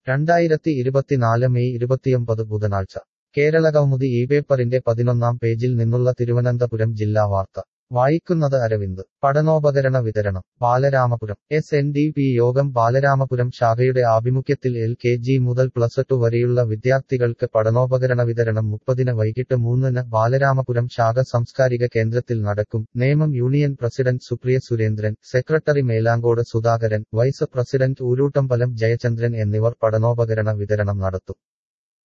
രണ്ടായിരത്തി ഇരുപത്തിനാല് മെയ് ഇരുപത്തിയൊമ്പത് ബുധനാഴ്ച കേരളകൗമുദി ഈ പേപ്പറിന്റെ പതിനൊന്നാം പേജിൽ നിന്നുള്ള തിരുവനന്തപുരം ജില്ലാ വാർത്ത വായിക്കുന്നത് അരവിന്ദ് പഠനോപകരണ വിതരണം Balaramapuram S N D P യോഗം ബാലരാമപുരം ശാഖയുടെ ആഭിമുഖ്യത്തിൽ എൽ കെ ജി മുതൽ പ്ലസ് ടു വരെയുള്ള വിദ്യാർത്ഥികൾക്ക് പഠനോപകരണ വിതരണം മുപ്പതിന് വൈകിട്ട് മൂന്നിന് ബാലരാമപുരം ശാഖ സാംസ്കാരിക കേന്ദ്രത്തിൽ നടക്കും Nemam union president Supriya Surendran secretary Melankode Sudhakaran vice president Oorootambalam Jayachandran എന്നിവർ പഠനോപകരണ വിതരണം നടത്തും